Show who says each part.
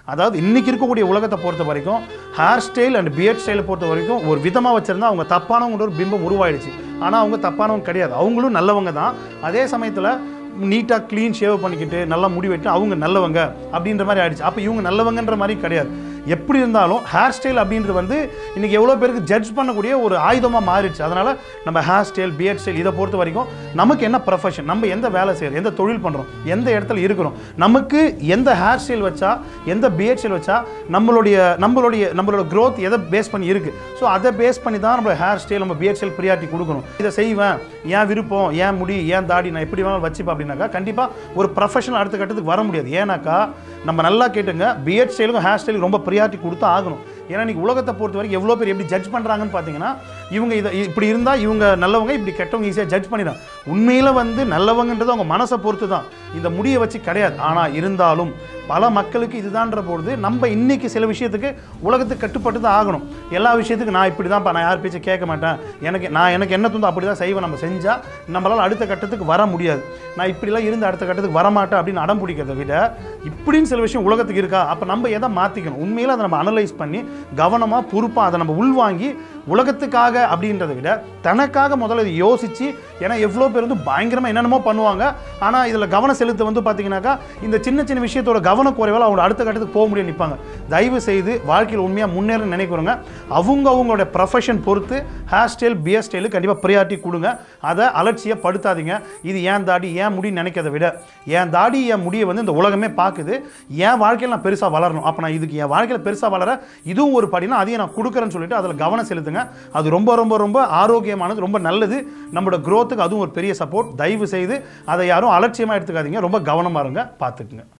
Speaker 1: அதாவது இன்னைக்கு இருக்கக்கூடிய உலகத்தை பொறுத்த வரைக்கும் ஹேர் ஸ்டைல் அண்ட் பியர்ட் ஸ்டைலை பொறுத்த வரைக்கும் ஒரு விதமாக வச்சிருந்தா அவங்க தப்பானவங்கிற ஒரு பிம்பம் உருவாயிடுச்சு ஆனால் அவங்க தப்பானவங்க கிடையாது அவங்களும் நல்லவங்க தான் அதே சமயத்தில் நீட்டாக க்ளீன் ஷேவ் பண்ணிக்கிட்டு நல்லா முடி வெட்டி அவங்க நல்லவங்க அப்படின்ற மாதிரி ஆயிடுச்சு அப்போ இவங்க நல்லவங்கன்ற மாதிரி கிடையாது எப்படி இருந்தாலும் ஹேர் ஸ்டைல் அப்படின்றது வந்து இன்னைக்கு எவ்வளோ பேருக்கு ஜட்ஜ் பண்ணக்கூடிய ஒரு ஆயுதமாக மாறிடுச்சு அதனால் நம்ம ஹேர் ஸ்டைல் பியர்ட் ஸ்டைல் இதை பொறுத்த வரைக்கும் நமக்கு என்ன ப்ரொஃபஷன் நம்ம எந்த வேலை செய்யறோம் எந்த தொழில் பண்ணுறோம் எந்த இடத்துல இருக்கிறோம் நமக்கு எந்த ஹேர் ஸ்டைல் வச்சா எந்த பியர்ட் ஸ்டைல் வச்சா நம்மளுடைய நம்மளுடைய நம்மளோட growth எதை பேஸ் பண்ணி இருக்குது ஸோ அதை பேஸ் பண்ணி தான் நம்ம ஹேர் ஸ்டைல் நம்ம பியர்ட் ஸ்டைல் ப்ரியாரிட்டி கொடுக்கணும் இதை செய்வேன் ஏன் விருப்பம் ஏன் முடி ஏன் தாடி நான் எப்படி வேணாலும் வச்சுப்பேன் அப்படின்னாக்கா கண்டிப்பாக ஒரு ப்ரொஃபஷனல் அடுத்த கட்டத்துக்கு வர முடியாது ஏன்னாக்கா நம்ம நல்லா கேட்டுங்க பியர்ட் ஸ்டைலுக்கும் ஹேர் ஸ்டைலுக்கும் ரொம்ப ப்ரியாரிட்டி கொடுத்து ஆகணும் ஏன்னா இன்னைக்கு உலகத்தை பொறுத்த வரைக்கும் எவ்வளோ பேர் எப்படி ஜட்ஜ் பண்ணுறாங்கன்னு பார்த்தீங்கன்னா இவங்க இதை இப்படி இருந்தால் இவங்க நல்லவங்க இப்படி கெட்டவங்க ஈஸியாக ஜட்ஜ் பண்ணிடுறாங்க உண்மையில் வந்து நல்லவங்கன்றது அவங்க மனசை பொறுத்து தான் இந்த முடியை வச்சு கிடையாது ஆனால் இருந்தாலும் பல மக்களுக்கு இதுதான்ற பொழுது நம்ம இன்னைக்கு சில விஷயத்துக்கு உலகத்துக்கு கட்டுப்பட்டு தான் ஆகணும் எல்லா விஷயத்துக்கும் நான் இப்படி தான் நான் யார் பேச்சு கேட்க மாட்டேன் எனக்கு நான் எனக்கு என்ன தோந்தோ அப்படி தான் செய்வேன் நம்ம செஞ்சால் நம்மளால் அடுத்த கட்டத்துக்கு வர முடியாது நான் இப்படிலாம் இருந்து அடுத்த கட்டத்துக்கு வர மாட்டேன் அப்படின்னு அடம் பிடிக்கிறத விட இப்படின்னு சில விஷயம் உலகத்துக்கு இருக்கா அப்போ நம்ம எதை மாற்றிக்கணும் உண்மையில் அதை நம்ம அனலைஸ் பண்ணி கவனமாக பொறுப்பாக அதை நம்ம உள்வாங்கி உலகத்துக்காக அப்படின்றத விட தனக்காக முதல்ல இதை யோசித்து ஏன்னா எவ்வளோ பேர் வந்து பயங்கரமாக என்னென்னமோ பண்ணுவாங்க ஆனால் இதில் கவனம் செலுத்த வந்து பார்த்தீங்கன்னாக்கா இந்த சின்ன சின்ன விஷயத்தோட கவனக்குறைவால் அவங்க அடுத்த கட்டத்துக்கு போக முடியாது நிற்பாங்க தயவு செய்து வாழ்க்கையில் உண்மையாக முன்னேற நினைக்கிறவங்க அவங்க அவங்களோட ப்ரொஃபஷன் பொறுத்து ஹேர் ஸ்டைல் பியர் ஸ்டைலு கண்டிப்பாக ப்ரியாரிட்டி கொடுங்க அதை அலட்சியப்படுத்தாதீங்க இது ஏன் தாடி ஏன் முடின்னு நினைக்கிறத விட என் தாடி என் முடியை வந்து இந்த உலகமே பார்க்குது என் வாழ்க்கையில் நான் பெருசாக வளரணும் அப்போ நான் இதுக்கு என் வாழ்க்கையில் பெருசாக வளர இதுவும் ஒரு படினா அதையும் நான் கொடுக்குறேன்னு சொல்லிட்டு அதில் கவனம் செலுத்துங்க அது ரொம்ப ரொம்ப ரொம்ப ஆரோக்கியமானது ரொம்ப நல்லது நம்மளோட growth-க்கு அதுவும் ஒரு பெரிய சப்போர்ட் தயவு செய்து அதை யாரும் அலட்சியமாக எடுத்துக்காதீங்க ரொம்ப கவனமாக இருங்க பார்த்துக்குங்க